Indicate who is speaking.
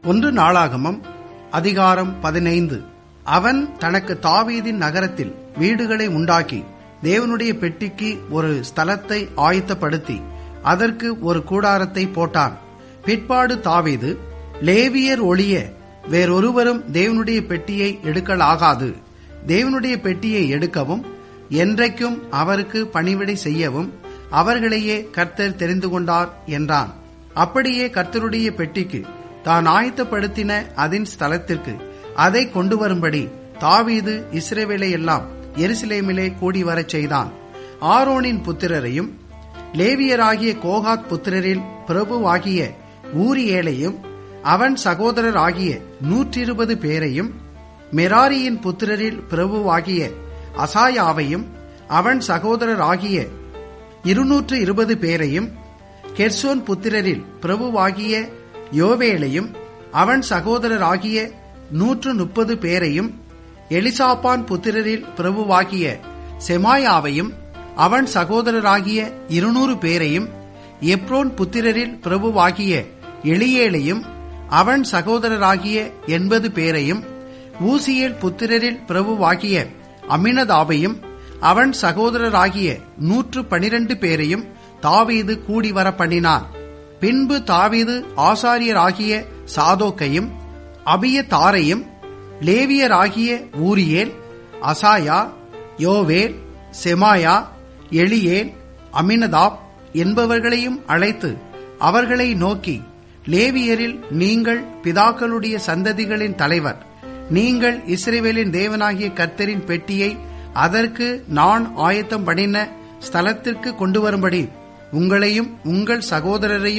Speaker 1: ஒன்று நாளாகமம் அதிகாரம் பதினைந்து அவன் தனக்கு தாவீதின் நகரத்தில் வீடுகளை உண்டாக்கி தேவனுடைய பெட்டிக்கு ஒரு ஸ்தலத்தை ஆயத்தப்படுத்தி அதற்கு ஒரு கூடாரத்தை போட்டான் பிற்பாடு தாவீது லேவியர் ஒளிய வேறொருவரும் தேவனுடைய பெட்டியை எடுக்கலாகாது தேவனுடைய பெட்டியை எடுக்கவும் என்றைக்கும் அவருக்கு பணிவிடை செய்யவும் அவர்களையே கர்த்தர் தெரிந்து கொண்டார் என்றான் அப்படியே கர்த்தருடைய பெட்டிக்கு தான் ஆயத்தப்படுத்தின அதன் ஸ்தலத்திற்கு அதை கொண்டு வரும்படி தாவீது இஸ்ரேவேலை எல்லாம் எருசலேமிலே கூடி வரச் செய்தான் ஆரோனின் புத்திரரையும் லேவியராகிய கோகாத் புத்திரரில் பிரபுவாகிய ஊரியேலையும் அவன் சகோதரர் ஆகிய நூற்றிருபது பேரையும் மெராரியின் புத்திரரில் பிரபுவாகிய அசாயாவையும் அவன் சகோதரர் ஆகிய இருநூற்று இருபது பேரையும் கெர்சோன் புத்திரரில் பிரபுவாகிய யோவேலையும் அவன் சகோதரர் ஆகிய நூற்று முப்பது பேரையும் எலிசாப்பான் புத்திரரில் பிரபுவாகிய செமாயாவையும் அவன் சகோதரராகிய இருநூறு பேரையும் எப்ரோன் புத்திரரில் பிரபுவாகிய எளியேலையும் அவன் சகோதரராகிய எண்பது பேரையும் ஊசியேல் புத்திரரில் பிரபுவாகிய அமினதாபையும் அவன் சகோதரராகிய நூற்று பனிரெண்டு பேரையும் தாவீது கூடி வர பண்ணினான் பின்பு தாவீது ஆசாரியராகிய சாதோக்கையும் அபியதாரையும் லேவியராகிய ஊரியேல் அசாயா யோவேல் செமாயா எளியேல் அமினதாப் என்பவர்களையும் அழைத்து அவர்களை நோக்கி லேவியரில் நீங்கள் பிதாக்களுடைய சந்ததிகளின் தலைவர் நீங்கள் இஸ்ரேவேலின் தேவனாகிய கர்த்தரின் பெட்டியை அதற்கு நான் ஆயத்தம் பண்ணின ஸ்தலத்திற்கு கொண்டு வரும்படி உங்களையும் உங்கள் சகோதரரையும்